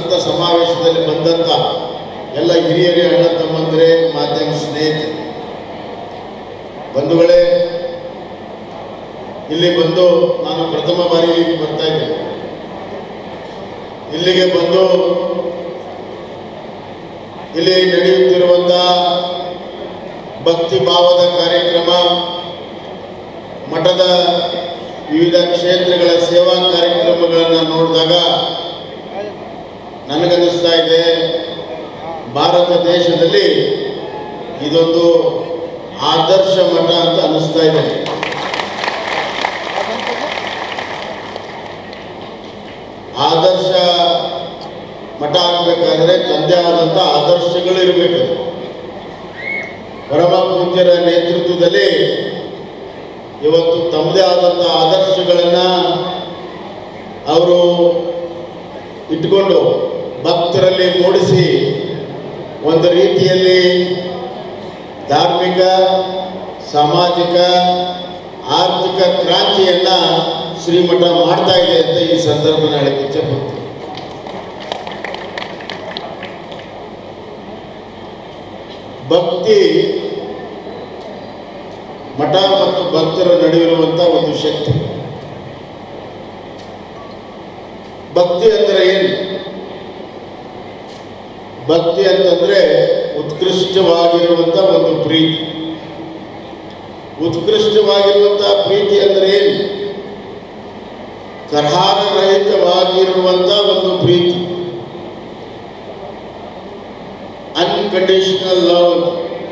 ಸಂತ ಸಮಾವೇಶದಲ್ಲಿ ಬಂದಂಥ ಎಲ್ಲ ಹಿರಿಯರೇ ಅಣ್ಣ ತಮ್ಮಂದರೆ ಮಾಧ್ಯಮ ಸ್ನೇಹಿತರು ಬಂಧುಗಳೇ ಇಲ್ಲಿ ಬಂದು ನಾನು ಪ್ರಥಮ ಬಾರಿ ಇಲ್ಲಿಗೆ ಬರ್ತಾ ಇದ್ದೇನೆ ಇಲ್ಲಿಗೆ ಬಂದು ಇಲ್ಲಿ ನಡೆಯುತ್ತಿರುವಂಥ ಭಕ್ತಿ ಭಾವದ ಕಾರ್ಯಕ್ರಮ ಮಠದ ವಿವಿಧ ಕ್ಷೇತ್ರಗಳ ಸೇವಾ ಕಾರ್ಯಕ್ರಮಗಳನ್ನು ನೋಡಿದಾಗ ನನಗನ್ನಿಸ್ತಾ ಇದೆ ಭಾರತ ದೇಶದಲ್ಲಿ ಇದೊಂದು ಆದರ್ಶ ಮಠ ಅಂತ ಅನ್ನಿಸ್ತಾ ಇದೆ ಆದರ್ಶ ಮಠ ಆಗಬೇಕಾದ್ರೆ ತಂದೆ ಆದಂಥ ಆದರ್ಶಗಳು ಇರಬೇಕು ಪರಮ ಪೂಜ್ಯರ ನೇತೃತ್ವದಲ್ಲಿ ಇವತ್ತು ತಮ್ಮದೇ ಆದಂಥ ಆದರ್ಶಗಳನ್ನು ಅವರು ಇಟ್ಕೊಂಡು ಭಕ್ತರಲ್ಲಿ ಮೂಡಿಸಿ ಒಂದು ರೀತಿಯಲ್ಲಿ ಧಾರ್ಮಿಕ ಸಾಮಾಜಿಕ ಆರ್ಥಿಕ ಕ್ರಾಂತಿಯನ್ನ ಶ್ರೀಮಠ ಮಾಡ್ತಾ ಇದೆ ಅಂತ ಈ ಸಂದರ್ಭ ಹೇಳಕ್ಕೆ ಇಚ್ಛೆಪಡ್ತೀನಿ ಭಕ್ತಿ ಮಠ ಮತ್ತು ಭಕ್ತರ ನಡುವಿರುವಂಥ ಒಂದು ಶಕ್ತಿ ಭಕ್ತಿ ಅಂದರೆ ಏನು ಭಕ್ತಿ ಅಂತಂದ್ರೆ ಉತ್ಕೃಷ್ಟವಾಗಿರುವಂಥ ಒಂದು ಪ್ರೀತಿ ಉತ್ಕೃಷ್ಟವಾಗಿರುವಂಥ ಪ್ರೀತಿ ಅಂದರೆ ಏನು ಕರ್ಹಾರರಹಿತವಾಗಿರುವಂಥ ಒಂದು ಪ್ರೀತಿ ಅನ್ಕಂಡೀಷನಲ್ ಲವ್ ಅಂತ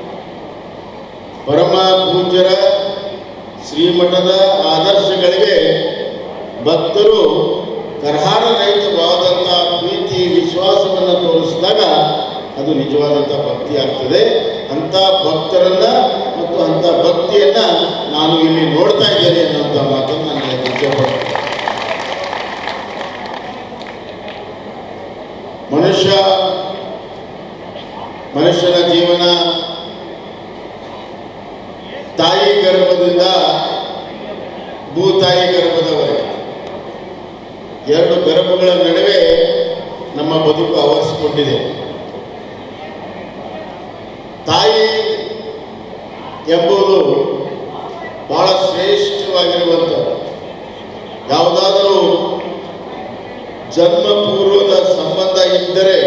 ಪರಮ ಪೂಜ್ಯರ ಶ್ರೀಮಠದ ಆದರ್ಶಗಳಿಗೆ ಭಕ್ತರು ಕರ್ಹಾರರಹಿತವಾದಂಥ ಪ್ರೀತಿ ವಿಶ್ವಾಸವನ್ನು ತೋರಿಸಿದಾಗ ಅದು ನಿಜವಾದಂಥ ಭಕ್ತಿ ಆಗ್ತದೆ ಅಂಥ ಭಕ್ತರನ್ನ ಮತ್ತು ಅಂಥ ಭಕ್ತಿಯನ್ನ ನಾನು ಇಲ್ಲಿ ನೋಡ್ತಾ ಇದ್ದೇನೆ ಅನ್ನುವಂಥ ಮಾತನ್ನು ನಾನು ಹೇಳಕ್ಕೆ ಇಚ್ಛೆಪಡ್ತೀನಿ ಮನುಷ್ಯ ಮನುಷ್ಯನ ಜೀವನ ತಾಯಿ ಗರ್ಭದಿಂದ ಭೂತಾಯಿ ಗರ್ಭದವರೆಗೆ ಎರಡು ಗರ್ಭಗಳ ನಡುವೆ ನಮ್ಮ ಬದುಕು ಆವರಿಸಿಕೊಂಡಿದೆ ತಾಯಿ ಎಂಬುದು ಬಹಳ ಶ್ರೇಷ್ಠವಾಗಿರುವಂಥದ್ದು ಯಾವುದಾದರೂ ಜನ್ಮ ಪೂರ್ವದ ಸಂಬಂಧ ಇದ್ದರೆ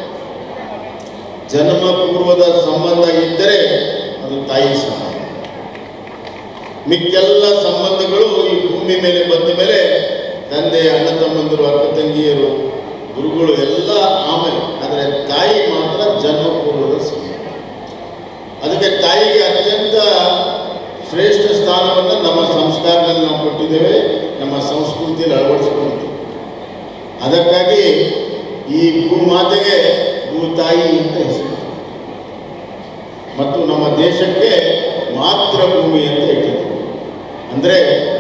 ಜನ್ಮ ಪೂರ್ವದ ಸಂಬಂಧ ಇದ್ದರೆ ಅದು ತಾಯಿ ಸಂಬಂಧ ಮಿಕ್ಕೆಲ್ಲ ಸಂಬಂಧಗಳು ಈ ಭೂಮಿ ಮೇಲೆ ಬಂದ ಮೇಲೆ ತಂದೆ ಅಣ್ಣ ತಮ್ಮಂದಿರು ಅಕ್ಕ ತಂಗಿಯರು ಗುರುಗಳು ಎಲ್ಲ ಆಮೇಲೆ ಆದರೆ ತಾಯಿ ಮಾತ್ರ ಜನ್ಮ ಪೂರ್ವದ ಸಂಬಂಧ ಅದಕ್ಕೆ ತಾಯಿಗೆ ಅತ್ಯಂತ ಶ್ರೇಷ್ಠ ಸ್ಥಾನವನ್ನು ನಮ್ಮ ಸಂಸ್ಕಾರದಲ್ಲಿ ನಾವು ಕೊಟ್ಟಿದ್ದೇವೆ ನಮ್ಮ ಸಂಸ್ಕೃತಿಯಲ್ಲಿ ಅಳವಡಿಸಿಕೊಂಡಿದ್ದೇವೆ ಅದಕ್ಕಾಗಿ ಈ ಭೂಮಾತೆಗೆ ಭೂತಾಯಿ ಅಂತ ಹೆಸರು ಮತ್ತು ನಮ್ಮ ದೇಶಕ್ಕೆ ಮಾತೃಭೂಮಿ ಅಂತ ಇಟ್ಟಿದ್ದೀವಿ ಅಂದರೆ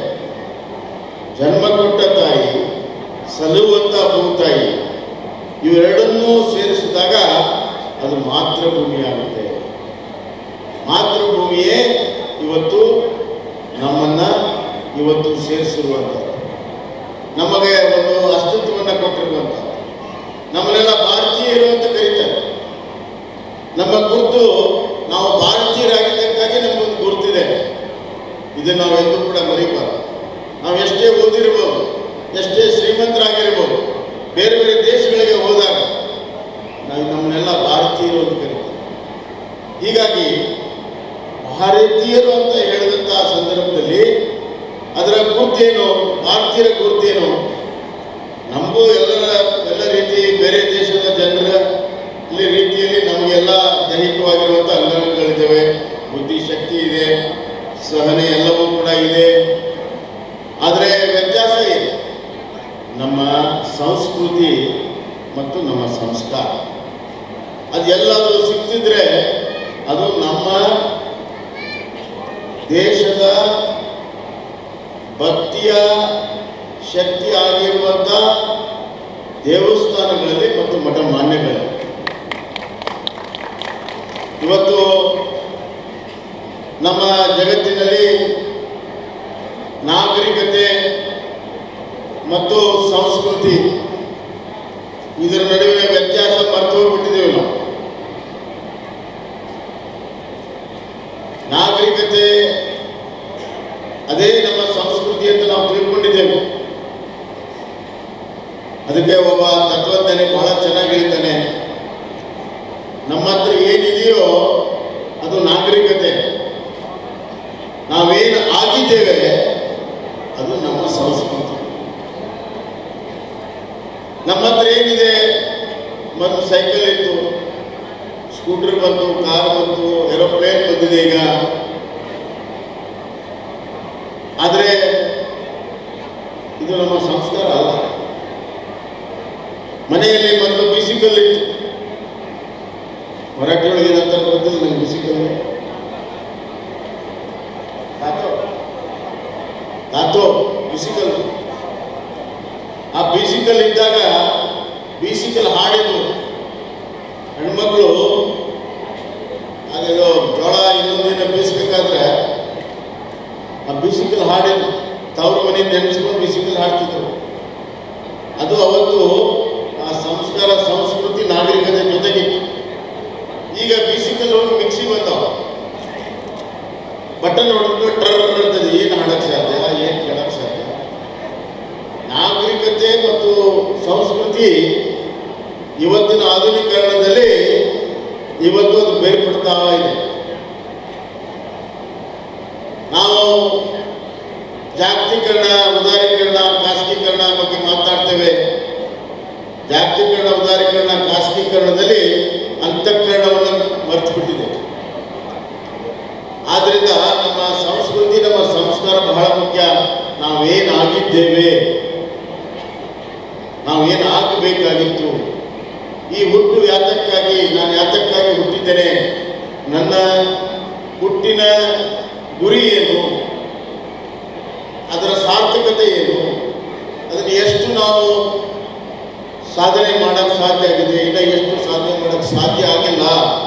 ಜನ್ಮ ಕೊಟ್ಟ ತಾಯಿ ಸಲುವಂಥ ಭೂತಾಯಿ ಇವೆರಡನ್ನೂ ಸೇರಿಸಿದಾಗ ಅದು ಮಾತೃಭೂಮಿ ಆಗುತ್ತೆ ಮಾತೃಭೂಮಿಯೇ ಇವತ್ತು ನಮ್ಮನ್ನು ಇವತ್ತು ಸೇರಿಸಿರುವಂಥದ್ದು ನಮಗೆ ಒಂದು ಅಸ್ತಿತ್ವವನ್ನು ಕೊಟ್ಟಿರುವಂಥದ್ದು ನಮ್ಮನ್ನೆಲ್ಲ ಭಾರತೀಯರು ಅಂತ ಕರೀತಾರೆ ನಮ್ಮ ಗುರುತು ನಾವು ಭಾರತೀಯರಾಗಿದ್ದಕ್ಕಾಗಿ ನಮಗೊಂದು ಗುರುತಿದೆ ಇದನ್ನು ನಾವು ಎಂದೂ ಕೂಡ ಮರಿಬಾರ್ದು ನಾವು ಎಷ್ಟೇ ಓದಿರ್ಬೋದು ಎಷ್ಟೇ ಶ್ರೀಮಂತರಾಗಿರ್ಬೋದು ಬೇರೆ ಬೇರೆ ದೇಶಗಳಿಗೆ ಹೋದಾಗ ನಾವು ನಮ್ಮನ್ನೆಲ್ಲ ಭಾರತೀಯರು ಅಂತ ಕರೀತಾರೆ ಹೀಗಾಗಿ ಭಾರತೀಯರು ಅಂತ ಹೇಳಿದಂಥ ಸಂದರ್ಭದಲ್ಲಿ ಅದರ ಗುರುತೇನು ಭಾರತೀಯರ ಗುರುತೇನು ನಮಗೂ ಎಲ್ಲ ಎಲ್ಲ ರೀತಿ ಬೇರೆ ದೇಶದ ಜನರ ಇಲ್ಲಿ ರೀತಿಯಲ್ಲಿ ನಮಗೆಲ್ಲ ದೈಹಿಕವಾಗಿರುವಂಥ ಅಂಗಗಳಿದ್ದಾವೆ ಬುದ್ಧಿಶಕ್ತಿ ಇದೆ ಸಹನೆ ಎಲ್ಲವೂ ಕೂಡ ಇದೆ ಆದರೆ ವ್ಯತ್ಯಾಸ ಇದೆ ನಮ್ಮ ಸಂಸ್ಕೃತಿ ಮತ್ತು ನಮ್ಮ ಸಂಸ್ಕಾರ ಅದು ಎಲ್ಲಾದರೂ ಸಿಕ್ತಿದ್ರೆ ಅದು ನಮ್ಮ ದೇಶದ ಭಕ್ತಿಯ ಶಕ್ತಿ ಆಗಿರುವಂಥ ದೇವಸ್ಥಾನಗಳಲ್ಲಿ ಮತ್ತು ಮಠ ಮಾನ್ಯಗಳಲ್ಲಿ ಇವತ್ತು ನಮ್ಮ ಜಗತ್ತಿನಲ್ಲಿ ನಾಗರಿಕತೆ ಮತ್ತು ಸಂಸ್ಕೃತಿ ಇದರ ನಡುವೆ ಅದೇ ನಮ್ಮ ಸಂಸ್ಕೃತಿ ಅಂತ ನಾವು ತಿಳ್ಕೊಂಡಿದ್ದೇವೆ ಅದಕ್ಕೆ ಒಬ್ಬ ತತ್ವಜ್ಞಾನಿ ಬಹಳ ಚೆನ್ನಾಗಿ ಹೇಳ್ತಾನೆ ನಮ್ಮ ಹತ್ರ ಏನಿದೆಯೋ ಅದು ನಾಗರಿಕತೆ ನಾವೇನು ಆಗಿದ್ದೇವೆ ಅದು ನಮ್ಮ ಸಂಸ್ಕೃತಿ ನಮ್ಮ ಹತ್ರ ಏನಿದೆ ಮೊದಲು ಸೈಕಲ್ ಇತ್ತು ಸ್ಕೂಟರ್ ಬಂತು ಕಾರ್ ಬಂತು ಏರೋಪ್ಲೇನ್ ಬಂದಿದೆ ಈಗ ಆದರೆ ಇದು ನಮ್ಮ ಸಂಸ್ಕಾರ ಅಲ್ಲ ಮನೆಯಲ್ಲಿ ಮೊದಲು ಬಿಸಿಕಲ್ ಇತ್ತು ಮರಾಠಿ ಒಳಗೆ ಏನಂತ ಗೊತ್ತಿಲ್ಲ ನಂಗೆ ಬಿಸಿಕಲ್ ತಾತೋ ತಾತೋ ಬಿಸಿಕಲ್ ಆ ಬಿಸಿಕಲ್ ಇದ್ದಾಗ ಬಿಸಿಕಲ್ ಹಾಡಿದ್ರು ಹೆಣ್ಮಕ್ಳು ಅದೇನೋ ಜೋಳ ಇನ್ನೊಂದಿನ ಬೀಸ್ಬೇಕಾದ್ರೆ ಆ ಬಿಸಿಕಲ್ ಹಾಡಿದ್ರು ತವ್ರ ಮನೆ ನೆನೆಸ್ಕೊಂಡು ಬಿಸಿಕಲ್ ಹಾಡ್ತಿದ್ರು ಅದು ಅವತ್ತು ಆ ಸಂಸ್ಕಾರ ಸಂಸ್ಕೃತಿ ನಾಗರಿಕತೆ ಜೊತೆಗಿತ್ತು ಈಗ ಬಿಸಿಕಲ್ ಹೋಗಿ ಮಿಕ್ಸಿ ಬಂದವ ಬಟನ್ ಹೊಡೆದು ಟ್ರರ್ ಅಂತದೆ ಏನು ಹಾಡಕ್ಕೆ ಸಾಧ್ಯ ಏನು ಕೇಳಕ್ಕೆ ಸಾಧ್ಯ ನಾಗರಿಕತೆ ಮತ್ತು ಸಂಸ್ಕೃತಿ ಇವತ್ತಿನ ಆಧುನೀಕರಣದಲ್ಲಿ ಇವತ್ತು ಅದು ಬೇರ್ಪಡ್ತಾ ಇದೆ ನಾವು ಜಾಗತೀಕರಣ ಉದಾರೀಕರಣ ಖಾಸಗೀಕರಣ ಬಗ್ಗೆ ಮಾತನಾಡ್ತೇವೆ ಜಾಗತೀಕರಣ ಉದಾರೀಕರಣ ಖಾಸಗೀಕರಣದಲ್ಲಿ ಅಂತಃಕರಣವನ್ನು ಮರೆತು ಬಿಟ್ಟಿದೆ ಆದ್ರಿಂದ ನಮ್ಮ ಸಂಸ್ಕೃತಿ ನಮ್ಮ ಸಂಸ್ಕಾರ ಬಹಳ ಮುಖ್ಯ ನಾವೇನಾಗಿದ್ದೇವೆ ನಾವೇನು ಆಗಬೇಕಾಗಿತ್ತು ಈ ಹುಟ್ಟು ಯಾತಕ್ಕಾಗಿ ನಾನು ಯಾತಕ್ಕಾಗಿ ಹುಟ್ಟಿದ್ದೇನೆ ನನ್ನ ಹುಟ್ಟಿನ ಗುರಿ ಏನು ಅದರ ಸಾರ್ಥಕತೆ ಏನು ಅದನ್ನು ಎಷ್ಟು ನಾವು ಸಾಧನೆ ಮಾಡಕ್ಕೆ ಸಾಧ್ಯ ಆಗಿದೆ ಇಲ್ಲ ಎಷ್ಟು ಸಾಧನೆ ಮಾಡಕ್ಕೆ ಸಾಧ್ಯ ಆಗಿಲ್ಲ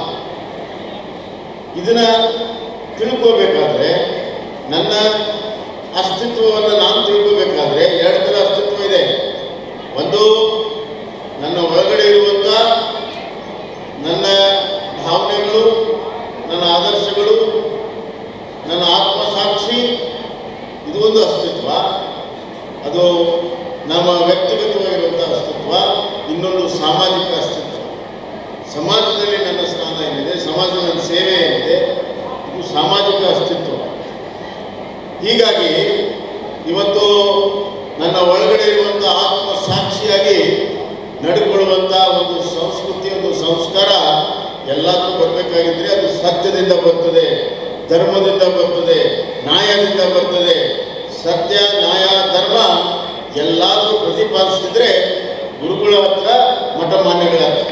ಇದನ್ನ ತಿಳ್ಕೋಬೇಕಾದ್ರೆ ನನ್ನ ಅಸ್ತಿತ್ವವನ್ನು ನಾನು ತಿಳ್ಕೋಬೇಕಾದ್ರೆ ಎರಡು ಥರ ಅಸ್ತಿತ್ವ ಇದೆ ಒಂದು ನನ್ನ ಒಳಗಡೆ ಇರುವಂಥ ನನ್ನ ಭಾವನೆಗಳು ನನ್ನ ಆದರ್ಶಗಳು ನನ್ನ ಆತ್ಮಸಾಕ್ಷಿ ಇದು ಒಂದು ಅಸ್ತಿತ್ವ ಅದು ನಮ್ಮ ವ್ಯಕ್ತಿಗತವಾಗಿರುವಂಥ ಅಸ್ತಿತ್ವ ಇನ್ನೊಂದು ಸಾಮಾಜಿಕ ಅಸ್ತಿತ್ವ ಸಮಾಜದಲ್ಲಿ ನನ್ನ ಸ್ಥಾನ ಏನಿದೆ ಸಮಾಜದ ನನ್ನ ಸೇವೆ ಏನಿದೆ ಇದು ಸಾಮಾಜಿಕ ಅಸ್ತಿತ್ವ ಹೀಗಾಗಿ ಇವತ್ತು ನನ್ನ ಒಳಗಡೆ ಇರುವಂಥ ಆತ್ಮ ಸಾಕ್ಷಿಯಾಗಿ ನಡ್ಕೊಳ್ಳುವಂಥ ಒಂದು ಸಂಸ್ಕೃತಿ ಒಂದು ಸಂಸ್ಕಾರ ಎಲ್ಲಾದ್ರೂ ಬರಬೇಕಾಗಿದ್ರೆ ಅದು ಸತ್ಯದಿಂದ ಬರ್ತದೆ ಧರ್ಮದಿಂದ ಬರ್ತದೆ ನ್ಯಾಯದಿಂದ ಬರ್ತದೆ ಸತ್ಯ ನ್ಯಾಯ ಧರ್ಮ ಎಲ್ಲಾದ್ರೂ ಪ್ರತಿಪಾದಿಸಿದ್ರೆ ಗುರುಗಳ ಹತ್ರ ಮಠಮಾನ್ಯಗಳ ಹತ್ರ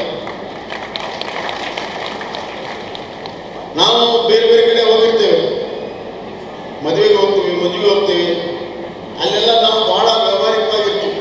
ನಾವು ಬೇರೆ ಬೇರೆ ಕಡೆ ಹೋಗಿರ್ತೇವೆ ಮದುವೆಗೆ ಹೋಗ್ತೀವಿ ಮದುವೆಗೆ ಹೋಗ್ತೀವಿ ಅಲ್ಲೆಲ್ಲ ನಾವು ಬಹಳ ವ್ಯವಹಾರಿಕವಾಗಿರ್ತೀವಿ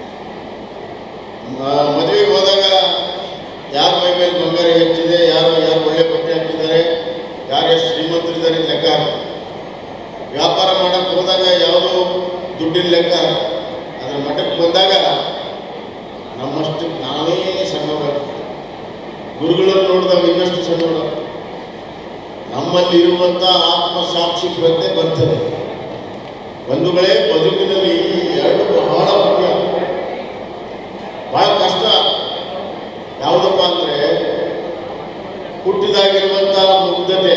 ಮ- ಮದುವೆಗೆ ಹೋದಾಗ ಯಾರ ಮೈ ಮೇಲೆ ಬಂಗಾರ ಹೆಚ್ಚಿದೆ ಯಾರು ಯಾರು ಒಳ್ಳೆ ಬಟ್ಟೆ ಹಾಕಿದ್ದಾರೆ ಯಾರು ಎಷ್ಟು ಶ್ರೀಮಂತರಿದ್ದಾರೆ ಅಂತ ಲೆಕ್ಕ ಹಾಕ್ತೀವಿ. ವ್ಯಾಪಾರ ಮಾಡಕ್ಕೆ ಹೋದಾಗ ಯಾವುದೋ ದುಡ್ಡಿನ ಲೆಕ್ಕ ಅದರ ಮಠಕ್ಕೆ ಬಂದಾಗ ನಮ್ಮಷ್ಟು ನಾವೇ ಸಣ್ಣವರು ಗುರುಗಳನ್ನು ನೋಡಿದಾಗ ಇನ್ನಷ್ಟು ಸಣ್ಣವರು ನಮ್ಮಲ್ಲಿ ಇರುವಂಥ ಆತ್ಮಸಾಕ್ಷಿ ಪ್ರಜ್ಞೆ ಬರ್ತದೆ ಬಂಧುಗಳೇ ಬದುಕಿನಲ್ಲಿ ಈ ಎರಡು ಬಹಳ ಮುಖ್ಯ ಬಹಳ ಕಷ್ಟ ಯಾವುದಪ್ಪ ಅಂದರೆ ಹುಟ್ಟಿದಾಗಿರುವಂಥ ಮುಗ್ಧತೆ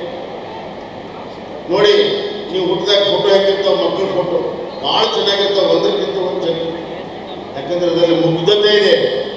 ನೋಡಿ ನೀವು ಹುಟ್ಟಿದಾಗ ಫೋಟೋ ಹೇಗಿರ್ತಾವ ಮಕ್ಕಳ ಫೋಟೋ ಭಾಳ ಚೆನ್ನಾಗಿರ್ತಾವ ಒಂದಕ್ಕಿಂತ ಒಂದು ಚೆನ್ನಾಗಿ ಯಾಕಂದ್ರೆ ಅದರಲ್ಲಿ ಮುಗ್ಧತೆ ಇದೆ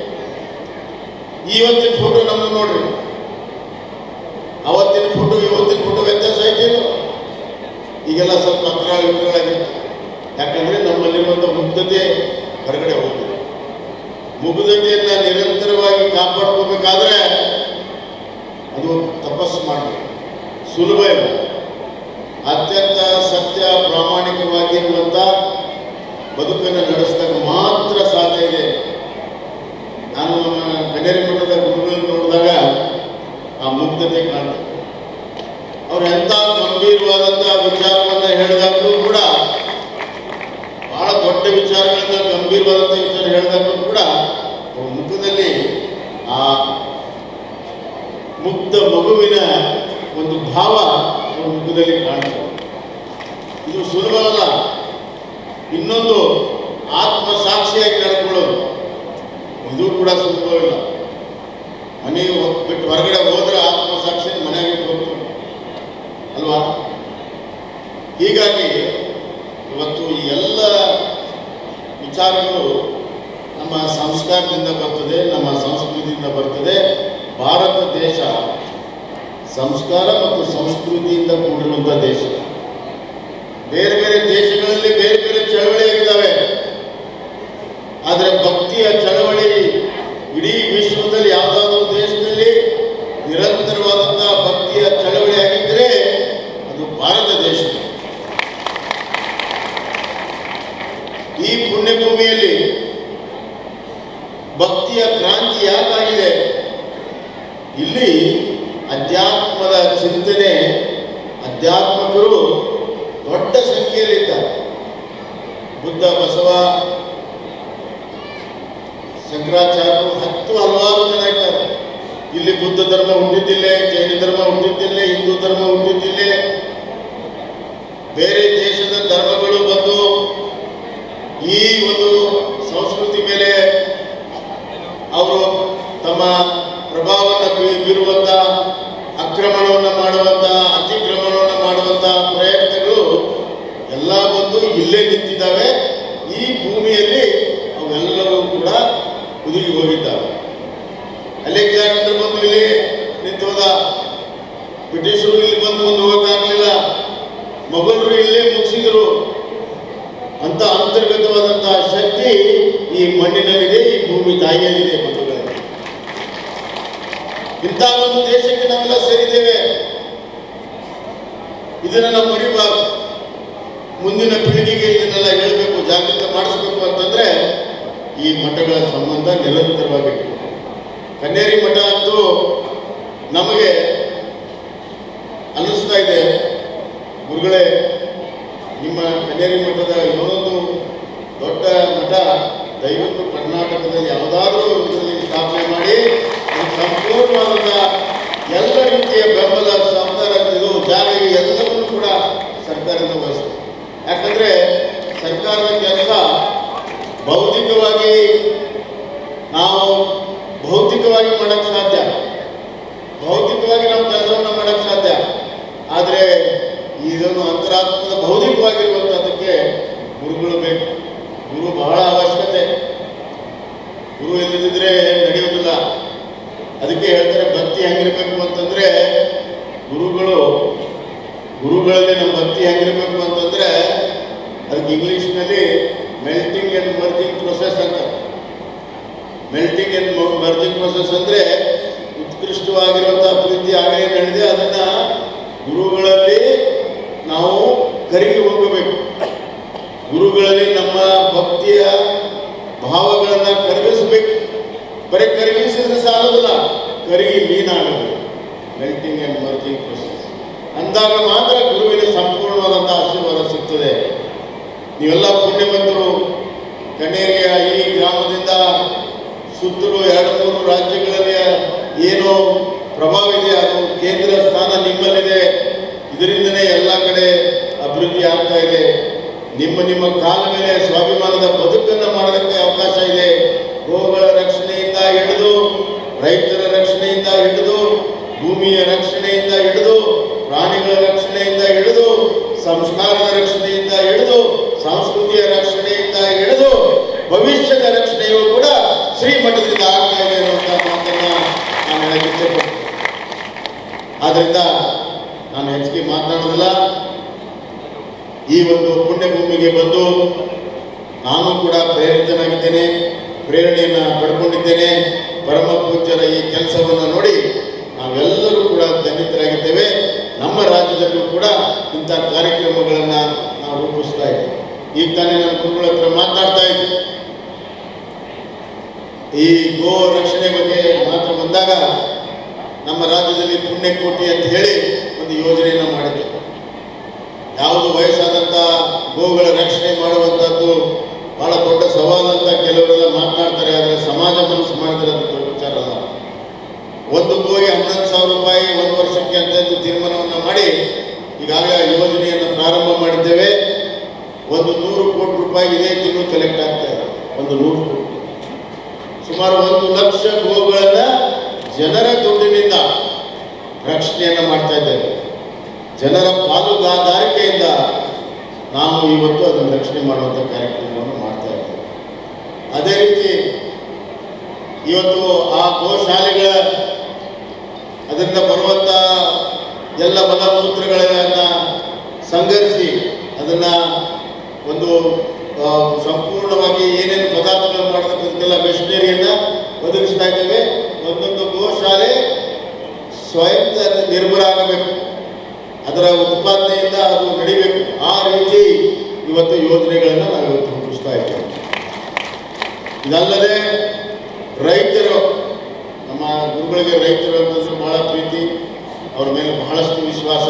ಇವತ್ತಿನ ಫೋಟೋ ನಮ್ಮನ್ನು ನೋಡ್ರಿ ಅವತ್ತಿನ ಫೋಟೋ ಇವತ್ತಿನ ಫೋಟೋ ವ್ಯತ್ಯಾಸ ಆಯ್ತೇನು ಈಗೆಲ್ಲ ಸ್ವಲ್ಪ ಅಕ್ರಾಳ ವಿಕ್ರಾಳಾಗಿತ್ತು ಯಾಕಂದ್ರೆ ನಮ್ಮಲ್ಲಿರುವಂಥ ಮುಗ್ಧತೆ ಹೊರಗಡೆ ಹೋಗಿದೆ ಮುಗ್ಧತೆಯನ್ನ ನಿರಂತರವಾಗಿ ಕಾಪಾಡ್ಕೋಬೇಕಾದ್ರೆ ಅದು ತಪಸ್ಸು ಮಾಡಬೇಕು ಸುಲಭ ಇಲ್ಲ ಅತ್ಯಂತ ಸತ್ಯ ಪ್ರಾಮಾಣಿಕವಾಗಿರುವಂಥ ಬದುಕನ್ನು ನಡೆಸಿದಾಗ ಮಾತ್ರ ಸಾಧ್ಯ ಇದೆ ನಾನು ನಮ್ಮ ಕನೇರಿ ಮಠದ ಗುರುಗಳನ್ನು ನೋಡಿದಾಗ ಆ ಮುಗ್ಧತೆ ಕಾಣ್ತದೆ ಅವ್ರು ಎಂಥ ಗಂಭೀರವಾದಂಥ ವಿಚಾರವನ್ನು ಹೇಳಿದಾಗಲೂ ಕೂಡ ಬಹಳ ದೊಡ್ಡ ವಿಚಾರಗಳನ್ನ ಗಂಭೀರವಾದಂಥ ವಿಚಾರ ಹೇಳಿದಾಗಲೂ ಕೂಡ ಅವ್ರ ಮುಖದಲ್ಲಿ ಆ ಮುಗ್ಧ ಮಗುವಿನ ಒಂದು ಭಾವ ಅವ್ರ ಮುಖದಲ್ಲಿ ಕಾಣ್ತದೆ ಇದು ಸುಲಭವಲ್ಲ ಇನ್ನೊಂದು ಆತ್ಮಸಾಕ್ಷಿಯಾಗಿ ನಡ್ಕೊಳ್ಳೋದು ಇದು ಕೂಡ ಸುಲಭವಿಲ್ಲ ಮನೆಗೆ ಹೋಗ್- ಬಿಟ್ಟು ಹೊರಗಡೆ ಹೋದ್ರೆ ಆತ್ಮಸಾಕ್ಷಿ ಮನೆಯಾಗಿ ಇಟ್ಟು ಹೋಗ್ತಾರೆ ಅಲ್ವಾ ಹೀಗಾಗಿ ಇವತ್ತು ಈ ಎಲ್ಲ ವಿಚಾರಗಳು ನಮ್ಮ ಸಂಸ್ಕಾರದಿಂದ ಬರ್ತದೆ ನಮ್ಮ ಸಂಸ್ಕೃತಿಯಿಂದ ಬರ್ತದೆ ಭಾರತ ದೇಶ ಸಂಸ್ಕಾರ ಮತ್ತು ಸಂಸ್ಕೃತಿಯಿಂದ ಕೂಡಿರುವಂಥ ದೇಶ ಬೇರೆ ಬೇರೆ ದೇಶಗಳಲ್ಲಿ ಬೇರೆ ಬೇರೆ ಚಳವಳಿಯಾಗಿದ್ದಾವೆ ಆದರೆ ಭಕ್ತಿಯ ಚಳವಳಿ ಇಡೀ ವಿಶ್ವದಲ್ಲಿ ಯಾವುದಾದ್ರೂ ದೇಶದಲ್ಲಿ ನಿರಂತರವಾದಂತಹ ಭಕ್ತಿಯ ಚಳವಳಿ ಆಗಿದ್ದರೆ ಅದು ಭಾರತ ದೇಶ ಈ ಪುಣ್ಯಭೂಮಿಯಲ್ಲಿ ಭಕ್ತಿಯ ಕ್ರಾಂತಿ ಯಾಕಾಗಿದೆ ಇಲ್ಲಿ ಅಧ್ಯಾತ್ಮದ ಚಿಂತನೆ ಅಧ್ಯಾತ್ಮಕರು ದೊಡ್ಡ ಸಂಖ್ಯೆಯಲ್ಲಿದ್ದಾರೆ ಬುದ್ಧ ಬಸವ ಶಂಕರಾಚಾರ್ಯರು ಹತ್ತು ಹಲವಾರು ಜನ ಇದ್ದಾರೆ ಇಲ್ಲಿ ಬುದ್ಧ ಧರ್ಮ ಹುಟ್ಟಿದ್ದಿಲ್ಲೇ ಜೈನ ಧರ್ಮ ಹುಟ್ಟಿದ್ದಿಲ್ಲೇ ಹಿಂದೂ ಧರ್ಮ ಹುಟ್ಟಿದ್ದಿಲ್ಲೇ ಬೇರೆ ದೇಶದ ಧರ್ಮಗಳು ಬಂದು ಈ ಒಂದು ಸಂಸ್ಕೃತಿ ಮೇಲೆ ಅವರು ತಮ್ಮ ಪ್ರಭಾವವನ್ನು ಬೀ- ಬೀರುವಂತ ಆಕ್ರಮಣವನ್ನು ಮಾಡುವಂತ ಅತಿಕ್ರಮಣವನ್ನು ಮಾಡುವಂತ ಪ್ರಯತ್ನಗಳು ಎಲ್ಲ ಬಂದು ಇಲ್ಲೇ ನಿಂತಿದ್ದಾವೆ ಈ ಭೂಮಿಯಲ್ಲಿ ಅವೆಲ್ಲವೂ ಕೂಡ ಹುದುಗಿ ಹೋಗಿದ್ದಾವೆ ಅಲೆಕ್ಸಾಂಡರ್ ಬಂದು ಇಲ್ಲಿ ನಿಂತು ಹೋದ ಬ್ರಿಟಿಷರು ಇಲ್ಲಿ ಬಂದು ಮುಂದೆ ಹೋಗಕ್ಕಾಗಲಿಲ್ಲ ಮೊಘಲರು ಇಲ್ಲೇ ಮುಗಿಸಿದರು ಅಂತ ಅಂತರ್ಗತವಾದಂತಹ ಶಕ್ತಿ ಈ ಮಣ್ಣಿನಲ್ಲಿದೆ ಈ ಭೂಮಿ ತಾಯಿಯಲ್ಲಿದೆ ಬಂಧುಗಳೇ ಇಂಥ ಒಂದು ದೇಶಕ್ಕೆ ನಾವೆಲ್ಲ ಸೇರಿದ್ದೇವೆ ಇದನ್ನ ನಾವು ಮರಿಬಾರ್ದು ಮುಂದಿನ ಪೀಳಿಗೆಗೆ ಇದನ್ನೆಲ್ಲ ಹೇಳಬೇಕು ಜಾಗೃತ ಮಾಡಿಸ್ಬೇಕು ಅಂತಂದ್ರೆ ಈ ಮಠಗಳ ಸಂಬಂಧ ನಿರಂತರವಾಗಿತ್ತು ಕನ್ನೇರಿ ಮಠ ಅಂತೂ ನಮಗೆ ಅನ್ನಿಸ್ತಾ ಇದೆ ಗುರುಗಳೇ ನಿಮ್ಮ ಕನ್ನೇರಿ ಮಠದ ಇನ್ನೊಂದು ದೊಡ್ಡ ಮಠ ದಯವಿಟ್ಟು ಕರ್ನಾಟಕದಲ್ಲಿ ಯಾವುದಾದ್ರೂ ಇದರಲ್ಲಿ ಸ್ಥಾಪನೆ ಮಾಡಿ ಅದು ಸಂಪೂರ್ಣವಾದಂಥ ಎಲ್ಲ ರೀತಿಯ ಬೆಂಬಲ ಸಹಕಾರ ಇದು ಜಾರಿಗೆ ಎಲ್ಲವನ್ನೂ ಕೂಡ ಸರ್ಕಾರದಿಂದ ವಹಿಸ್ತದೆ ಯಾಕಂದ್ರೆ ಸರ್ಕಾರದ ಕೆಲಸ ಭೌತಿಕವಾಗಿ ನಾವು ಭೌತಿಕವಾಗಿ ಮಾಡಕ್ಕೆ ಸಾಧ್ಯ ಭೌತಿಕವಾಗಿ ನಾವು ಕೆಲಸವನ್ನು ಮಾಡಕ್ಕೆ ಸಾಧ್ಯ ಆದರೆ ಇದನ್ನು ಅಂತರಾತ್ಮದ ಭೌತಿಕವಾಗಿರುವಂಥದ್ದಕ್ಕೆ ಗುರುಗಳು ಬೇಕು ಗುರು ಬಹಳ ಅವಶ್ಯಕತೆ ಗುರು ಇಲ್ಲದಿದ್ರೆ ನಡೆಯುವುದಿಲ್ಲ ಅದಕ್ಕೆ ಹೇಳ್ತಾರೆ ಭಕ್ತಿ ಹೆಂಗಿರ್ಬೇಕು ಅಂತಂದ್ರೆ ಗುರುಗಳು ಗುರುಗಳಲ್ಲಿ ನಮ್ಮ ಭಕ್ತಿ ಹೆಂಗಿರ್ಬೇಕು ಅಂತಂದ್ರೆ ಅದಕ್ಕೆ ಇಂಗ್ಲಿಷ್ನಲ್ಲಿ ಮೆಲ್ಟಿಂಗ್ ಅಂಡ್ ಮರ್ಜಿಂಗ್ ಪ್ರೊಸೆಸ್ ಅಂತ ಮೆಲ್ಟಿಂಗ್ ಅಂಡ್ ಮರ್ಜಿಂಗ್ ಪ್ರೊಸೆಸ್ ಅಂದ್ರೆ ಉತ್ಕೃಷ್ಟವಾಗಿರುವಂತಹ ಪ್ರೀತಿ ಆಗಲೇ ನಡೆದಿದೆ ಅದನ್ನ ಗುರುಗಳಲ್ಲಿ ನಾವು ಕರಗಿ ಹೋಗಬೇಕು ಗುರುಗಳಲ್ಲಿ ನಮ್ಮ ಭಕ್ತಿಯ ಭಾವಗಳನ್ನ ಕರಗಿಸಬೇಕು ಬರೀ ಕರಗಿಸಿದ್ರೆ ಸಾಲೋದಿಲ್ಲ ಕರಗಿ ಲೀನ ಆಗಬೇಕು ಮೆಲ್ಟಿಂಗ್ ಅಂಡ್ ಮರ್ಜಿಂಗ್ ಪ್ರೊಸೆಸ್ ಅಂದಾಗ ಮಾತ್ರ ಗುರುವಿನ ಸಂಪೂರ್ಣವಾದಂತಹ ಆಶೀರ್ವಾದ ಸಿಗ್ತದೆ ನೀವೆಲ್ಲ ಪುಣ್ಯವಂತರು ಕಣ್ಣೇರಿಯ ಈ ಗ್ರಾಮದಿಂದ ಸುತ್ತಲೂ ಎರಡು ಮೂರು ರಾಜ್ಯಗಳಲ್ಲಿ ಏನು ಪ್ರಭಾವ ಇದೆ ಅದು ಕೇಂದ್ರ ಸ್ಥಾನ ನಿಮ್ಮಲ್ಲಿದೆ ಇದರಿಂದನೇ ಎಲ್ಲ ಕಡೆ ಅಭಿವೃದ್ಧಿ ಆಗ್ತಾ ಇದೆ ನಿಮ್ಮ ನಿಮ್ಮ ಕಾಲ ಮೇಲೆ ಸ್ವಾಭಿಮಾನದ ಬದುಕನ್ನು ಮಾಡೋದಕ್ಕೆ ಅವಕಾಶ ಇದೆ ಗೋಗಳ ರಕ್ಷಣೆಯಿಂದ ಹಿಡಿದು ರೈತರ ರಕ್ಷಣೆಯಿಂದ ಹಿಡಿದು ಭೂಮಿಯ ರಕ್ಷಣೆಯಿಂದ ಹಿಡಿದು ಪ್ರಾಣಿಗಳ ರಕ್ಷಣೆಯಿಂದ ಹಿಡಿದು ಸಂಸ್ಕಾರದ ರಕ್ಷಣೆಯಿಂದ ಹಿಡಿದು ಸಂಸ್ಕೃತಿಯ ರಕ್ಷಣೆಯಿಂದ ಹಿಡಿದು ಭವಿಷ್ಯದ ರಕ್ಷಣೆಯೂ ಕೂಡ ಶ್ರೀಮಠದಿಂದ ಆಗ್ತಾ ಇದೆ ಅನ್ನುವಂಥ ಮಾತನ್ನ ನಾನು ಹೇಳಕ್ಕೆ ಇಚ್ಛೆಪಡ್ತೀನಿ ಆದ್ರಿಂದ ನಾನು ಹೆಚ್ಚಿಗೆ ಮಾತನಾಡೋದಿಲ್ಲ ಈ ಒಂದು ಪುಣ್ಯಭೂಮಿಗೆ ಬಂದು ನಾನು ಕೂಡ ಪ್ರೇರಿತನಾಗಿದ್ದೇನೆ ಪ್ರೇರಣೆಯನ್ನು ಪಡ್ಕೊಂಡಿದ್ದೇನೆ ಪರಮ ಪೂಜ್ಯರ ಈ ಕೆಲಸವನ್ನು ನೋಡಿ ನಾವೆಲ್ಲರೂ ಕೂಡ ಧನ್ಯತರಾಗಿದ್ದೇವೆ ನಮ್ಮ ರಾಜ್ಯದಲ್ಲೂ ಕೂಡ ಇಂಥ ಕಾರ್ಯಕ್ರಮಗಳನ್ನು ನಾವು ರೂಪಿಸ್ತಾ ಇದ್ದೇವೆ ಈಗ ತಾನೇ ನಾನು ಗುರುಗಳ ಹತ್ರ ಮಾತನಾಡ್ತಾ ಇದ್ದೆ ಈ ಗೋ ರಕ್ಷಣೆ ಬಗ್ಗೆ ಮಾತ್ರ ಬಂದಾಗ ನಮ್ಮ ರಾಜ್ಯದಲ್ಲಿ ಪುಣ್ಯಕೋಟಿ ಅಂತ ಹೇಳಿ ಒಂದು ಯೋಜನೆಯನ್ನು ಮಾಡಿದ್ದೆ ಯಾವುದು ವಯಸ್ಸಾದಂಥ ಗೋಗಳ ರಕ್ಷಣೆ ಮಾಡುವಂಥದ್ದು ಬಹಳ ದೊಡ್ಡ ಸವಾಲಂತ ಕೆಲವರೆಲ್ಲ ಮಾತನಾಡ್ತಾರೆ ಆದರೆ ಸಮಾಜ ಮನಸ್ಸು ಮಾಡಿದ್ರೆ ಅದು ದೊಡ್ಡ ವಿಚಾರ ಅಲ್ಲ ಒಂದು ಗೋಗೆ ಹನ್ನೊಂದು ಸಾವಿರ ರೂಪಾಯಿ ಒಂದು ವರ್ಷಕ್ಕೆ ಅಂತ ಒಂದು ತೀರ್ಮಾನವನ್ನು ಮಾಡಿ ಈಗಾಗಲೇ ಆ ಯೋಜನೆಯನ್ನು ಪ್ರಾರಂಭ ಮಾಡಿದ್ದೇವೆ ಒಂದು ನೂರು ಕೋಟಿ ರೂಪಾಯಿ ಇದೇ ತಿಂಗಳು ಕಲೆಕ್ಟ್ ಆಗ್ತಾ ಇದೆ ಒಂದು ನೂರು ಕೋಟಿ ಸುಮಾರು ಒಂದು ಲಕ್ಷ ಗೋಗಳನ್ನ ಜನರ ದುಡ್ಡಿನಿಂದ ರಕ್ಷಣೆಯನ್ನು ಮಾಡ್ತಾ ಇದ್ದೇವೆ ಜನರ ಪಾಲುದಾರಿಕೆಯಿಂದ ನಾವು ಇವತ್ತು ಅದನ್ನು ರಕ್ಷಣೆ ಮಾಡುವಂಥ ಕಾರ್ಯಕ್ರಮವನ್ನು ಮಾಡ್ತಾ ಇದ್ದೇವೆ ಅದೇ ರೀತಿ ಇವತ್ತು ಆ ಗೋಶಾಲೆಗಳ ಅದರಿಂದ ಬರುವಂಥ ಎಲ್ಲ ಮಲಮೂತ್ರಗಳನ್ನು ಸಂಗ್ರಹಿಸಿ ಅದನ್ನು ಒಂದು ಆ, ಸಂಪೂರ್ಣವಾಗಿ ಏನೇನು ಪದಾರ್ಥಗಳು ಮಾಡತಕ್ಕಂತೆಲ್ಲ ಮೆಷಿನರಿಯನ್ನು ಒದಗಿಸ್ತಾ ಇದ್ದೇವೆ ಒಂದೊಂದು ಗೋಶಾಲೆ ಸ್ವಯಂ ನಿರ್ಭರ ಆಗಬೇಕು ಅದರ ಉತ್ಪಾದನೆಯಿಂದ ಅದು ನಡಿಬೇಕು ಆ ರೀತಿ ಇವತ್ತು ಯೋಜನೆಗಳನ್ನು ನಾವು ಇವತ್ತು ರೂಪಿಸ್ತಾ ಇದ್ದೇವೆ ಇದಲ್ಲದೆ ರೈತರು ನಮ್ಮ ಗುರುಗಳಿಗೆ ರೈತರು ಅಂತಂದ್ರೆ ಬಹಳ ಪ್ರೀತಿ ಅವ್ರ ಮೇಲೆ ಬಹಳಷ್ಟು ವಿಶ್ವಾಸ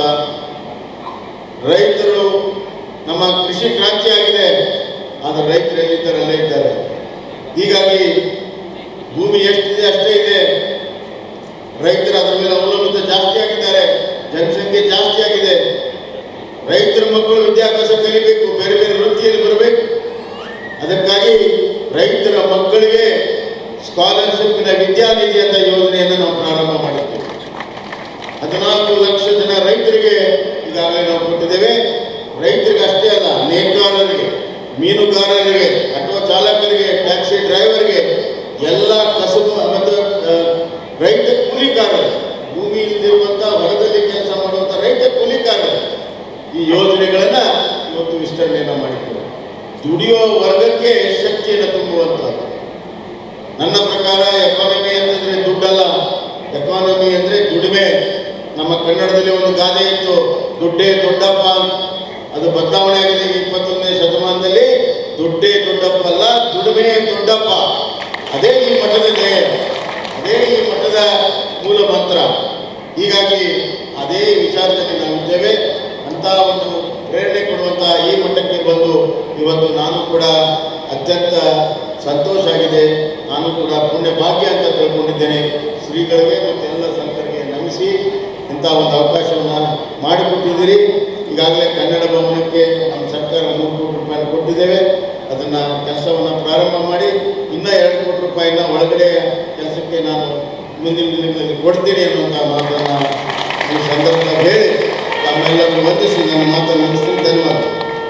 ರೈತರು ನಮ್ಮ ಕೃಷಿ ಕ್ರಾಂತಿ ಆಗಿದೆ ಆದರೆ ರೈತರು ಎಲ್ಲಿದ್ದಾರೆ ಅಲ್ಲೇ ಇದ್ದಾರೆ ಹೀಗಾಗಿ ಭೂಮಿ ಎಷ್ಟಿದೆ ಅಷ್ಟೇ ಇದೆ ರೈತರು ಅದರ ಮೇಲೆ ಅವಲಂಬಿತ ಜಾಸ್ತಿ ಆಗಿದ್ದಾರೆ ಜನಸಂಖ್ಯೆ ಜಾಸ್ತಿ ಆಗಿದೆ ರೈತರ ಮಕ್ಕಳು ವಿದ್ಯಾಭ್ಯಾಸ ಕಲಿಬೇಕು ಬೇರೆ ಬೇರೆ ವೃತ್ತಿಯಲ್ಲಿ ಬರಬೇಕು ಅದಕ್ಕಾಗಿ ರೈತರ ಮಕ್ಕಳಿಗೆ ಸ್ಕಾಲರ್ಶಿಪ್ನ ವಿದ್ಯಾನಿಧಿ ಅಂತ ಯೋಜನೆಯನ್ನು ನಾವು ಪ್ರಾರಂಭ ಮಾಡಿದ್ದೇವೆ ಹದಿನಾಲ್ಕು ಲಕ್ಷ ಜನ ರೈತರಿಗೆ ಈಗಾಗಲೇ ನಾವು ಕೊಟ್ಟಿದ್ದೇವೆ ರೈತರಿಗೆ ಅಷ್ಟೇ ಅಲ್ಲ ನೇಕಾರರಿಗೆ ಮೀನುಗಾರರಿಗೆ ಆಟೋ ಚಾಲಕರಿಗೆ ಟ್ಯಾಕ್ಸಿ ಡ್ರೈವರ್ಗೆ ಎಲ್ಲ ಕಸುಬು ಮತ್ತು ಆ, ರೈತ ಕೂಲಿಕಾರರು ಭೂಮಿ ಇಲ್ಲದಿರುವಂಥ ಹೊಲದಲ್ಲಿ ಕೆಲಸ ಮಾಡುವಂಥ ರೈತ ಕೂಲಿಕಾರರು ಈ ಯೋಜನೆಗಳನ್ನು ಇವತ್ತು ವಿಸ್ತರಣೆಯನ್ನು ಮಾಡಿದ್ದೇವೆ ದುಡಿಯೋ ವರ್ಗಕ್ಕೆ ಶಕ್ತಿಯನ್ನು ತುಂಬುವಂಥದ್ದು ನನ್ನ ಪ್ರಕಾರ ಎಕಾನಮಿ ಅಂತಂದ್ರೆ ದುಡ್ಡಲ್ಲ ಎಕಾನಮಿ ಅಂದ್ರೆ ದುಡಿಮೆ ನಮ್ಮ ಕನ್ನಡದಲ್ಲಿ ಒಂದು ಗಾದೆ ಇತ್ತು ದುಡ್ಡೇ ದೊಡ್ಡಪ್ಪ ಅಂತ ಅದು ಬದಲಾವಣೆ ಆಗಿದೆ ಈಗ ಇಪ್ಪತ್ತೊಂದನೇ ಶತಮಾನದಲ್ಲಿ ದುಡ್ಡೇ ದೊಡ್ಡಪ್ಪ ಅಲ್ಲ ದುಡಿಮೆ ದೊಡ್ಡಪ್ಪ ಅದೇ ಈ ಮಠದ ಧ್ಯೇಯ ಅದೇ ಈ ಮಠದ ಮೂಲ ಮಂತ್ರ ಹೀಗಾಗಿ ಅದೇ ವಿಚಾರದಲ್ಲಿ ನಾವು ಇದ್ದೇವೆ ಅಂತ ಒಂದು ಪ್ರೇರಣೆ ಕೊಡುವಂಥ ಈ ಮಟ್ಟಕ್ಕೆ ಬಂದು ಇವತ್ತು ನಾನು ಕೂಡ ಅತ್ಯಂತ ಸಂತೋಷ ಆಗಿದೆ ನಾನು ಕೂಡ ಪುಣ್ಯ ಭಾಗ್ಯ ಅಂತ ತಿಳ್ಕೊಂಡಿದ್ದೇನೆ ಶ್ರೀಗಳಿಗೆ ಮತ್ತು ಎಲ್ಲ ಸಂತರಿಗೆ ನಮಿಸಿ ಇಂಥ ಒಂದು ಅವಕಾಶವನ್ನು ಮಾಡಿಕೊಟ್ಟಿದ್ದೀರಿ ಈಗಾಗಲೇ ಕನ್ನಡ ಭವನಕ್ಕೆ ನಮ್ಮ ಸರ್ಕಾರ ಮೂರು ಕೋಟಿ ರೂಪಾಯಿ ಕೊಟ್ಟಿದ್ದೇವೆ ಅದನ್ನು ಕೆಲಸವನ್ನು ಪ್ರಾರಂಭ ಮಾಡಿ ಇನ್ನೂ ಎರಡು ಕೋಟಿ ರೂಪಾಯಿನ ಒಳಗಡೆ ಕೆಲಸಕ್ಕೆ ನಾನು ಮುಂದಿನ ದಿನಗಳಲ್ಲಿ ಕೊಡ್ತೀನಿ ಅನ್ನುವಂಥ ಮಾತನ್ನು ಈ ಸಂದರ್ಭದಲ್ಲಿ ಹೇಳಿ ತಮ್ಮೆಲ್ಲರನ್ನು ವಂದಿಸಿ ನನ್ನ ಮಾತನ್ನು ಮುಗಿಸ್ತೀನಿ ಧನ್ಯವಾದ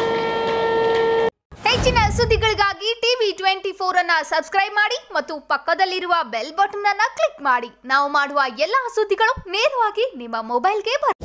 ಹೆಚ್ಚಿನ ಸುದ್ದಿಗಳಿಗಾಗಿ ಟಿವಿ ಟ್ವೆಂಟಿ ಫೋರ್ ಅನ್ನ ಸಬ್ಸ್ಕ್ರೈಬ್ ಮಾಡಿ ಮತ್ತು ಪಕ್ಕದಲ್ಲಿರುವ ಬೆಲ್ ಬಟನ್ ಅನ್ನ ಕ್ಲಿಕ್ ಮಾಡಿ ನಾವು ಮಾಡುವ ಎಲ್ಲಾ ಸುದ್ದಿಗಳು ನೇರವಾಗಿ ನಿಮ್ಮ ಮೊಬೈಲ್ಗೆ ಬರುತ್ತೆ